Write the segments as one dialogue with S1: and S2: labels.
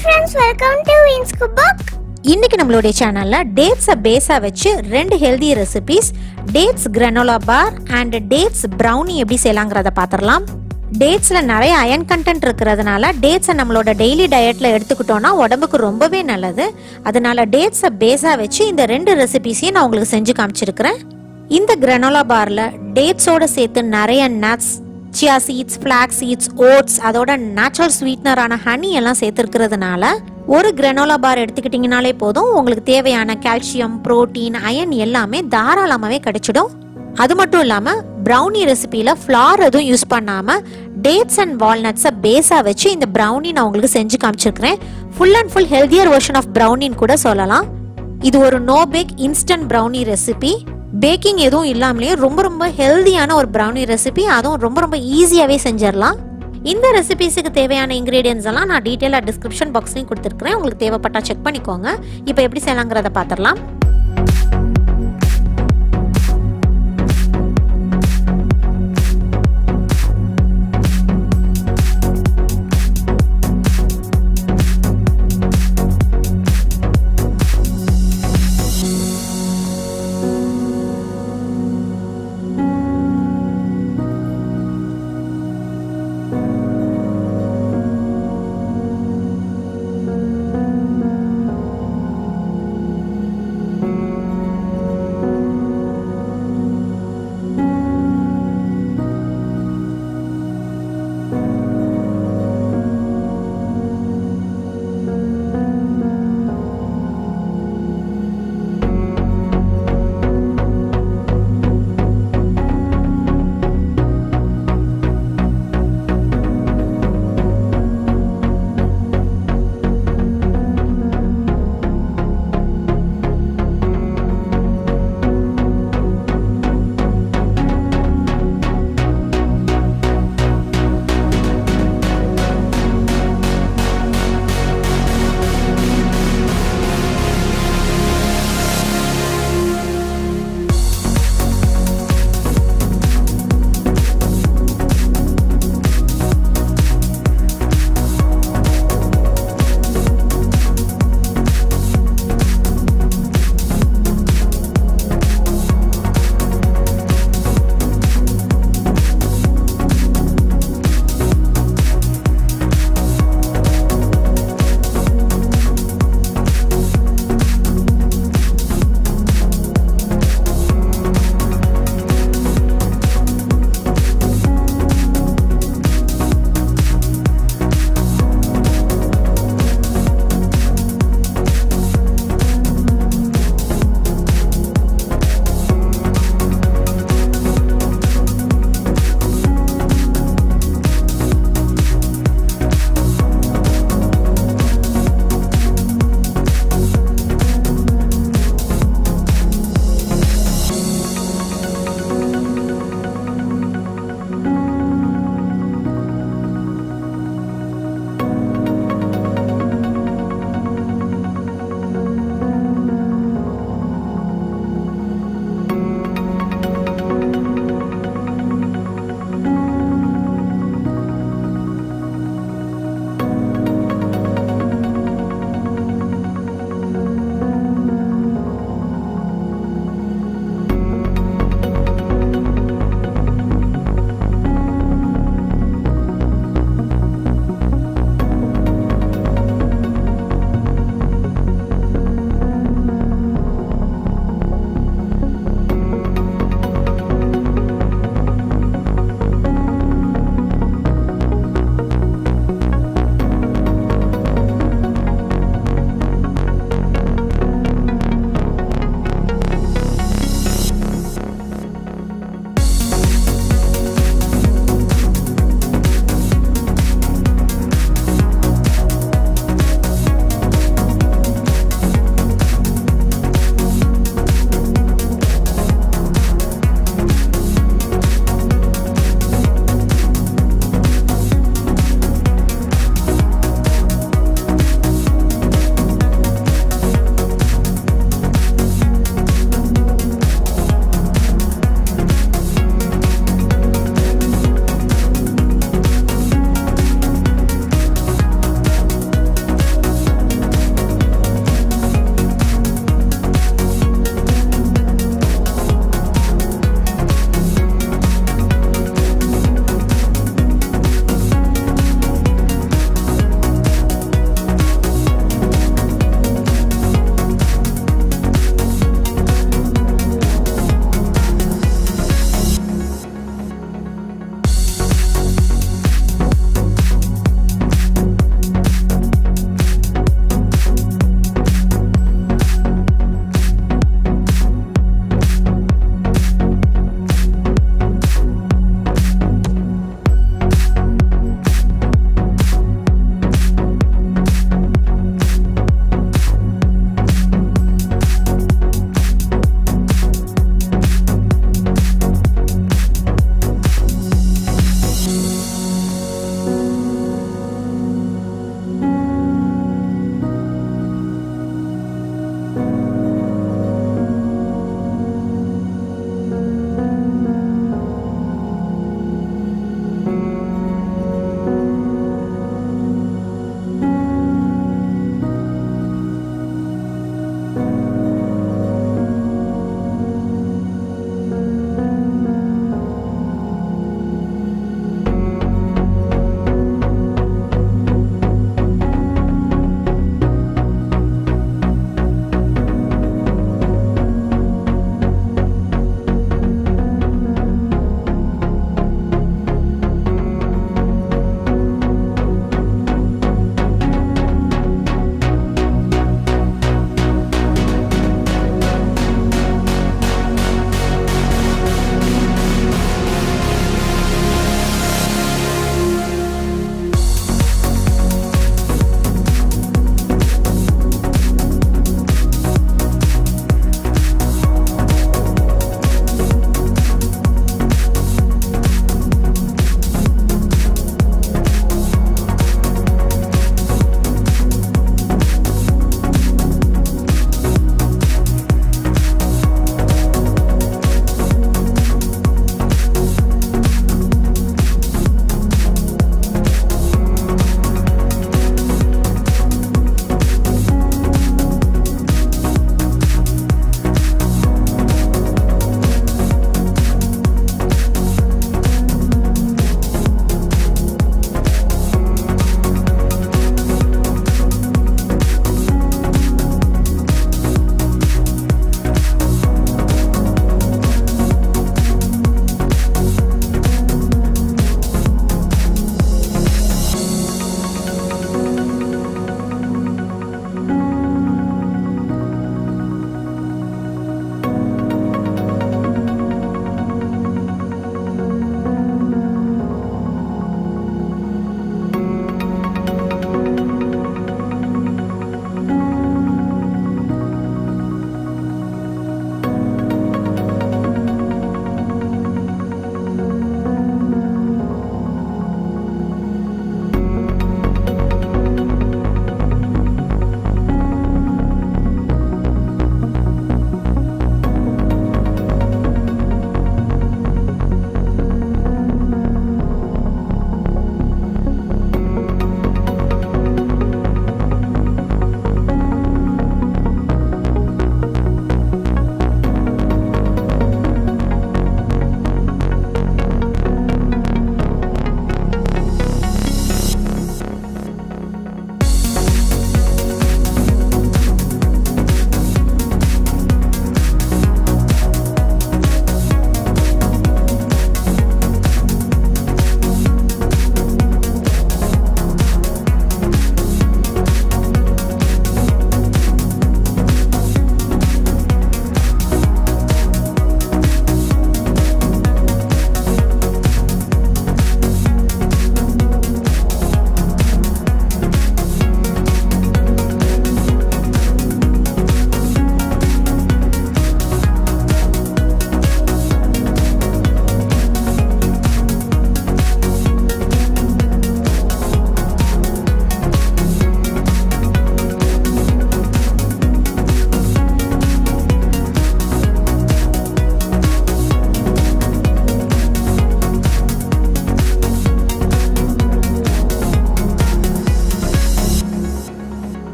S1: friends welcome to Vins cook
S2: இன்னைக்கு நம்மளுடைய சேனல்ல டேட்ஸை பேஸா வச்சு ரெண்டு healthy recipes dates granola bar and dates brownie எப்படி செய்யலாங்கிறத பார்த்துடலாம் டேட்ஸ்ல நிறைய அயன் கண்டென்ட் இருக்கிறதுனால டேட்ஸை நம்மளோட டெய்லி டயட்ல எடுத்துக்கிட்டோம்னா உடம்புக்கு ரொம்பவே நல்லது அதனால டேட்ஸை பேஸா வச்சு இந்த ரெண்டு ரெசிபிஸையும் நான் உங்களுக்கு செஞ்சு காமிச்சிருக்கிறேன் இந்த கிரனோலா பார்ல டேட்ஸோட சேர்த்து நிறைய nuts chia seeds flax seeds oats அதோட நேச்சுரல் ஸ்வீட்னரான ஹனி எல்லாம் சேர்த்துருக்கிறதுனால ஒரு கிரனோலா பார் எடுத்துக்கிட்டிங்கனாலே போதும் உங்களுக்கு தேவையான கால்சியம் புரோட்டீன் அயன் எல்லாமே தாராளமாகவே கிடைச்சிடும் அது மட்டும் இல்லாமல் ப்ரௌனி ரெசிபியில் ஃப்ளார் எதுவும் யூஸ் பண்ணாமல் டேட்ஸ் அண்ட் வால்நட்ஸை பேஸாக வச்சு இந்த ப்ரௌனி நான் உங்களுக்கு செஞ்சு காமிச்சிருக்கிறேன் full and full healthier version of ப்ரௌனின்னு கூட சொல்லலாம் இது ஒரு no bake instant brownie recipe baking எதுவும் இல்லாமலேயே ரொம்ப ரொம்ப ஹெல்தியான ஒரு ப்ரௌனி ரெசிபி அதுவும் ரொம்ப ரொம்ப ஈஸியாகவே செஞ்சிடலாம் இந்த ரெசிபிஸுக்கு தேவையான இன்க்ரீடியன்ஸ் எல்லாம் நான் டீட்டெயிலாக டிஸ்கிரிப்ஷன் பாக்ஸ்லையும் கொடுத்துருக்குறேன் உங்களுக்கு தேவைப்பட்டா செக் பண்ணிக்கோங்க இப்போ எப்படி செய்யலாங்கிறத பார்த்துடலாம்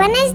S1: a nice